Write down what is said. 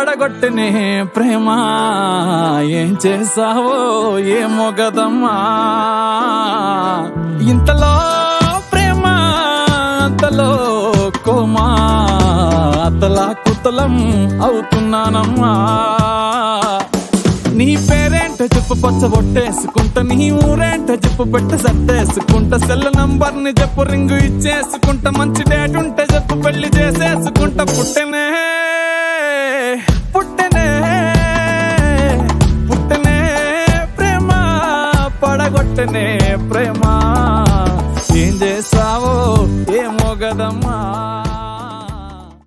పడగొట్టనే ప్రేమ ఏం చేసావో ఏమో గదమ్మా ఇంతలో ప్రేమ అంతలో కోమా అతలా కుతలం అవుతున్నానమ్మా నీ పేరేంట చెప్పు పచ్చ బొట్టేసుకుంటా నీ ఊరేంట చెప్పు పెట్ట సర్దేసుకుంటా సెల్ నంబర్ ని చెప్పు రింగు ఇచ్చేసుకుంటా మంచి డేట్ ఉంటే చెప్పు పెళ్లి చేసేసుకుంటా పుట్టెనే పుట్టెనే పుట్టెనే ప్రేమ పడగొట్టనే ప్రేమ ఏం చేసావో ఏమో గదమ్మా